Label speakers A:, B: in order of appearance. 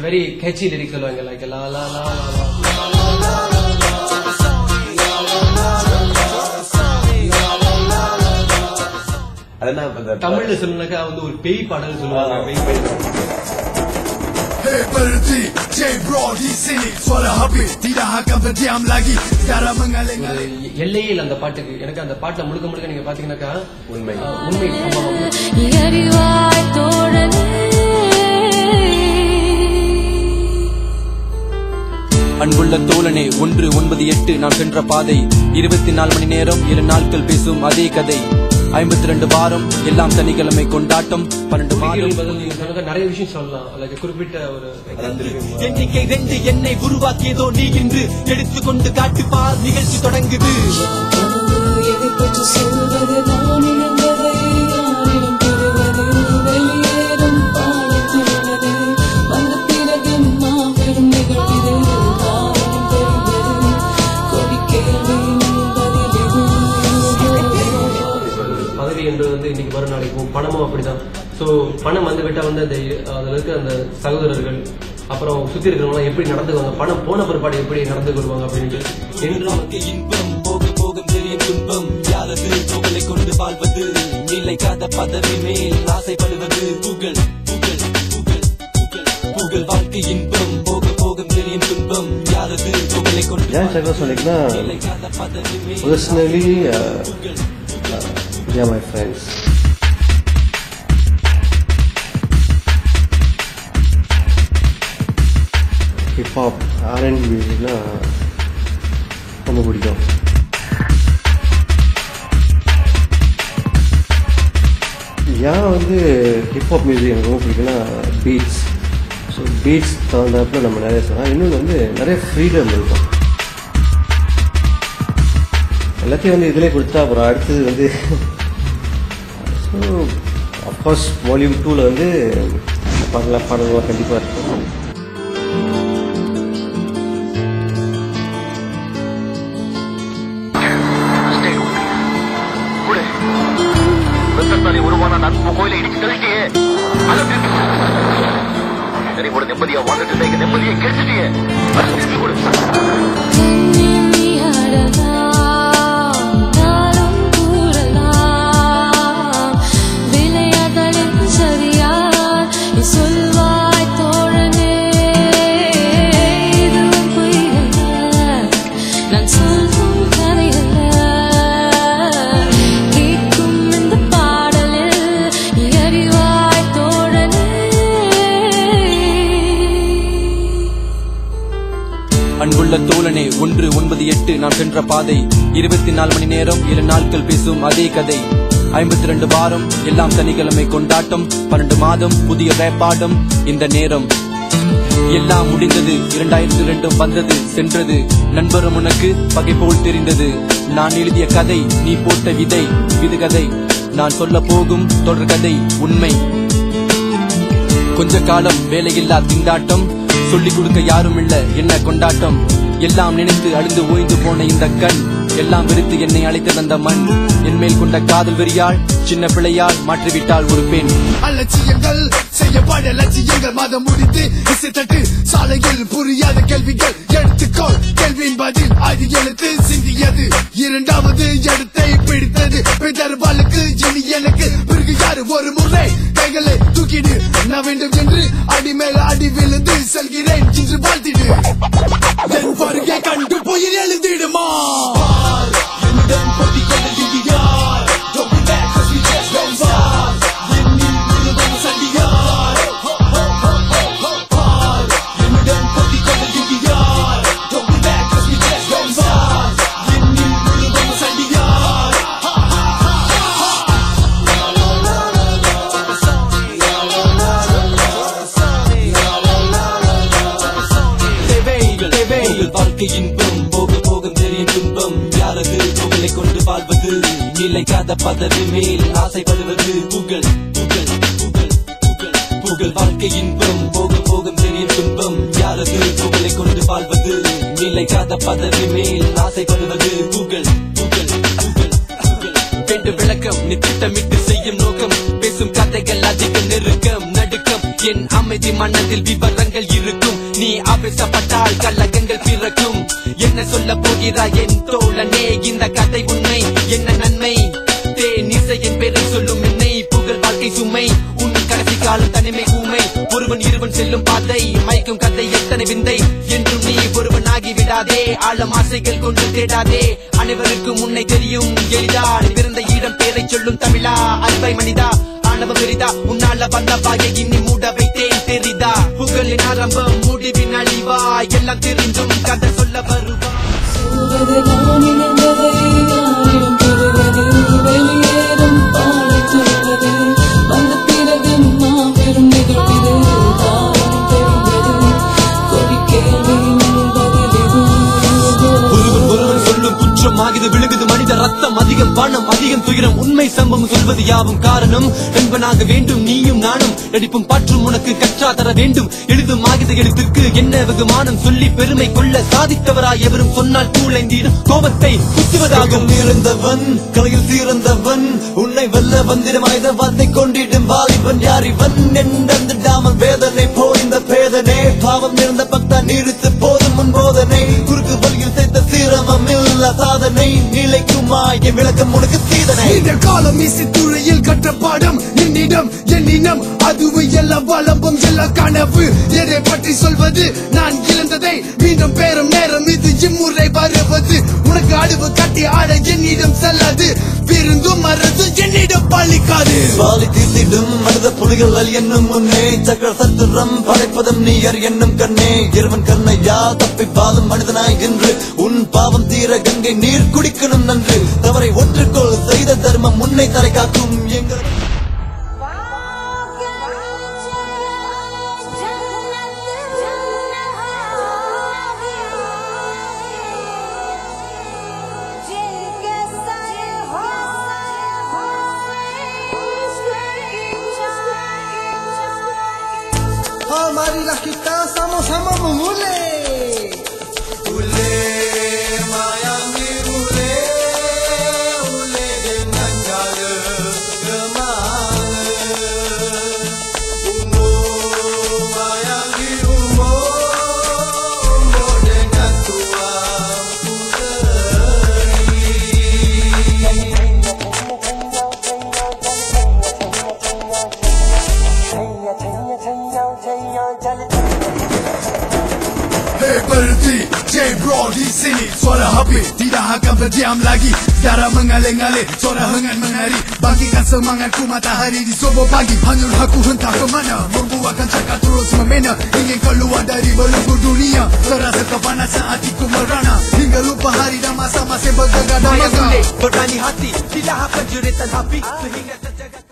A: Very catchy lyrics சொல்லுவாங்க like la la la la la
B: அதெல்லாம் இப்ப இந்த
A: தமிழ்ல சொல்லணும்னாக்கா வந்து ஒரு பேய் பாடல் சொல்லுவாங்க பேய் பாடல்
C: Hey berhenti J bro di sini Suara habis Tidak akan berdiam lagi Sekarang mengalir-ngalir
A: ஒரு எல்லையே இல்ல அந்த பாட்டுக்கு எனக்கு அந்த பாட்டுல முழுக்க முழுக்க நீங்க பாத்தீங்கன்னாக்கா
B: உண்மை.
A: அஹ், உண்மை ஆமா, ஆமா.
D: எரிவாய் தோழனே
E: அன்புள்ள தோழனே ஒன்று ஒன்பது எட்டு நாம் சென்ற பாதை இருபத்தி நாலு மணி நேரம் ஏழு நாட்கள் பேசும் அதே கதை ஐம்பத்தி ரெண்டு வாரம் எல்லாம் சனிக்கிழமை கொண்டாட்டம் பன்னெண்டு
A: கேள்வி
E: மாதம்
A: பதில் நீங்க சொன்னது நிறைய விஷயம் சொல்லலாம் லைக் குறிப்பிட்ட ஒரு
E: எண்ணிக்கை ரெண்டு என்னை உருவாக்கியதோ நீ இன்று எடுத்துக்கொண்டு காட்டு பார் நிகழ்ச்சி தொடங்குது
D: எதை பற்றி சொல்வது நான் இழந்ததை யாரிடம் பெறுவது வெளியேறும் பாடத்துள்ளது வந்த பிறகு மாபெரும் நிகழ்வு காரணம் தெரிந்தது கொடி கேள்வி
A: பதவி என்பது வந்து இன்னைக்கு வரும் நாளைக்கு போகும் பணமும் அப்படிதான் சோ பணம் வந்து விட்டா வந்து அந்த அதுல இருக்க அந்த சகோதரர்கள் அப்புறம் சுத்தி இருக்கிறவங்க எப்படி நடந்துக்குவாங்க பணம் போன பிற்பாடு எப்படி நடந்து கொள்வாங்க அப்படின்ட்டு என்றும்
E: நமக்கு இன்பம் போக போக தெரியும் துன்பம் யாரது புகழை கொண்டு வாழ்வது நிலைக்காத பதவி மேல் ஆசைப்படுவது புகழ் புகழ் புகழ் புகழ் புகழ் வாழ்க்கை இன்பம் போக போக தெரியும் துன்பம் யாரது புகழை கொண்டு
F: ஏன் சகோதர சொன்னீங்கன்னா
E: நிலைக்காத பதவி மேல்
F: personally uh, uh, they are my friends hip hop ஆர்என்டி மியூசிக்னா ரொம்ப பிடிக்கும் ஏன் வந்து ஹிப்ஹாப் மியூசிக் எனக்கு ரொம்ப பிடிக்கும்னா பீட்ஸ் ஸோ பீட்ஸ் தகுந்தாப்புல நம்ம நிறைய சொல்லலாம் இன்னொன்று வந்து நிறைய ஃப்ரீடம் இருக்கும் எல்லாத்தையும் வந்து இதிலே கொடுத்தா அப்புறம் அடுத்தது வந்து ஸோ அஃப்கோர்ஸ் வால்யூம் டூவில் வந்து பாடலாம் பாடல்கள்லாம் கண்டிப்பாக இருக்கும்
G: ரத்தத்தாலே உருவான அந்த அன்பு கோயிலை இடிச்சு தள்ளிட்டியே அதை திருப்பி கொடு. சரி ஒரு நிம்மதியா வாழ்ந்துட்டு இருந்த எங்க நிம்மதியை கெடுத்துட்டியே அதை திருப்பி கொடு
D: நாளும் கூறலாம் விளையாடலின் சரியார் நீ சொல்வாய் தோழனே இதுவும் பொய்யல்ல நான் சொல்லும் கதையல்ல கேட்கும் இந்த பாடலில் நீ அறிவாய் தோழனே
E: அன்புள்ள தோழனே ஒன்று ஒன்பது எட்டு நாம் சென்ற பாதை இருபத்தி நாலு மணி நேரம் ஏழு நாட்கள் பேசும் அதே கதை ஐம்பத்தி ரெண்டு வாரம் எல்லாம் சனிக்கிழமை கொண்டாட்டம் பன்னெண்டு மாதம் புதிய வேப்பாடம் இந்த நேரம் எல்லாம் முடிந்தது இரண்டாயிரத்தி ரெண்டும் வந்தது சென்றது நண்பரும் உனக்கு பகை போல் தெரிந்தது நான் எழுதிய கதை நீ போட்ட விதை விதுகதை நான் சொல்ல போகும் தொடர் கதை உண்மை கொஞ்ச காலம் வேலையில்லா திண்டாட்டம் சொல்லிக் கொடுக்க யாரும் இல்ல என்ன கொண்டாட்டம் எல்லாம் நினைத்து அழுந்து ஓய்ந்து போன இந்த கண் எல்லாம் வெறுத்து என்னை அழைத்து தந்த மண் என் மேல் கொண்ட காதல் வெறியால் சின்ன பிள்ளையால் மாற்றிவிட்டாள் ஒரு பெண்
C: அலட்சியங்கள் செய்யப்பட லட்சியங்கள் மதம் முடித்து இசை தட்டு சாலையில் புரியாத கேள்விகள் எடுத்துக்கோள் கேள்வியின் பதில் அது எழுத்து சிந்தியது இரண்டாவது இடத்தை பிடித்தது பிதர்பாலுக்கு இனி எனக்கு பிறகு யாரு ஒரு முறை கைகளை தூக்கிடு நான் வேண்டும் என்று அடி மேல அடி விழுந்து செல்கிறேன் என்று வாழ்த்திடு என் வருகை கண்டு போய் எழுதிடுமா என்னுடன் போட்டி கொண்டு யார் Don't be back 'cause we just don't stop. என்னில் முழுவதும் சண்டியார். Ho, ho, ho, ho, ho, பார். என்னுடன் போட்டி கொண்டு யார் Don't be back 'cause we just don't stop. என்னில் முழுவதும் சண்டியார்.
E: தேவைகள் தேவைகள் வாழ்க்கை இன்பம் போக போக தெரியும் துன்பம் யாரது புகழை கொண்டு வாழ்வது நிலைக்காத பதவி மேல் ஆசைப்படுவது புகழ் புகழ் புகழ் புகழ் புகழ் வாழ்க்கை இன்பம் போக போக தெரியும் துன்பம் யாரது புகழை கொண்டு வாழ்வது நிலைக்காத பதவி மேல் ஆசைப்படுவது புகழ் புகழ் புகழ் புகழ் வேண்டும் விளக்கம் நீ திட்டமிட்டு செய்யும் நோக்கம் பேசும் கதைகள் அதிக நெருக்கம் நடுக்கம் என் அமைதி மனதில் விவரங்கள் இருக்கும் பேசப்பட்டால் கல்லகங்கள் பிறக்கும் என்ன சொல்ல போகிறாய் என் தோழனே இந்த கதை உண்மை என்ன நன்மை தேனிசையின் பேரை சொல்லும் என்னை புகழ் வாழ்க்கை சுமை உன் கடைசி காலம் தனிமை ஊமை ஒருவன் இருவன் செல்லும் பாதை மயக்கும் கதை எத்தனை விந்தை என்றும் நீ ஒருவன் ஆகி விடாதே ஆழம் ஆசைகள் கொண்டு தேடாதே அனைவருக்கும் உன்னை தெரியும் எளிதா நீ பிறந்த இடம் பேரை சொல்லும் தமிழா அன்பை மனிதா ஆணவ பெரிதா உன்னால வந்த பாயை இன்னி மூட வைத்தேன் தெரிதா புகழின் ஆரம்பம் முடிவின் அழிவா எல்லாம் தெரிஞ்சும் கதை சொல்ல வருவா
D: சொல்வது நான் இணைந்ததை யாரிடம் பெறுவது வெளியேறும் பாடச் சொல்வது வந்த பிறகு மாபெரும் நிகழ்விது காரணம் தெரிந்தது கொடி கேள்வியின் பதிலிது
E: ஒருவன் ஒருவன் சொல்லும் குற்றம் ஆகிது விழுகுது மனித ரத்தம் அதிகம் பணம் அதிகம் துயரம் உண்மை சம்பவம் சொல்வது யாவும் காரணம் நண்பனாக வேண்டும் நீயும் நானும் நடிப்பும் பாற்றும் உனக்கு கற்றா தர வேண்டும் எழுதும் ஆகித எழுத்திற்கு என்ன வெகுமானம் சொல்லி பெருமை கொள்ள சாதித்தவராய் எவரும் சொன்னால் கூழைந்தீடும் கோபத்தை குத்துவதாகும்
B: இருந்தவன் கலையில் சீர்ந்தவன் உன்னை வெல்ல வந்திடும் ஆயுத வார்த்தை கொண்டிடும் வாலிபன் யார் இவன் என்றாமல் வேதனை போய்ந்த பேதனை பாவம் இருந்த பக்தா நீடித்து போதும் முன் போதனை குறுக்கு வழியில் சேர்த்த சீரமம் இல்ல சாதனை நிலைக்குமா என் விளக்கம் உனக்கு சீதனை
C: இந்த காலம் இசை துறையில் கற்ற பாடம் என்னிடம் என்னினம் அதுவு எல்லாம் வளம்பம் எல்லாம் கனவு எதை பற்றி சொல்வது நான் இழந்ததை மீண்டும் பேரும் நேரம் இது இம்முறை வருவது உனக்கு அழிவு கட்டி ஆட என்னிடம் செல்லாது விருந்தும் மறந்து என்னிடம் பழிக்காது
B: வாலி தீர்த்திடும் மனித புலிகள் அல் என்னும் முன்னே சக்கர சத்துரம் படைப்பதும் நீயர் என்னும் கண்ணே இருவன் கண்ணையா தப்பி பாலும் மனிதனாய் என்று உன் பாவம் தீர கங்கை நீர் குடிக்கணும் நன்று தவறை ஒற்றுக்கொள் செய்த தர்மம் முன்னை தலை காக்கும் எங்கள்
C: Oh, marilah kita sama-sama memulai.
B: Ule mayangi ule ule dengan gaya gemala Umbo mayangi umbo umbo dengan tua puteri
C: Hey berhenti J bro di sini Suara happy Tidak akan berdiam lagi Darah mengalir-ngalir Suara hangat menari Bagikan semangatku matahari di subuh pagi Hanyut aku hentak ke mana Membuatkan cakap terus memena Ingin keluar dari belenggu dunia Terasa kepanasan hatiku merana Hingga lupa hari dan masa masih bergegar dan
E: Maya
C: megah
E: boleh berani hati Tidak apa jeritan api Sehingga terjaga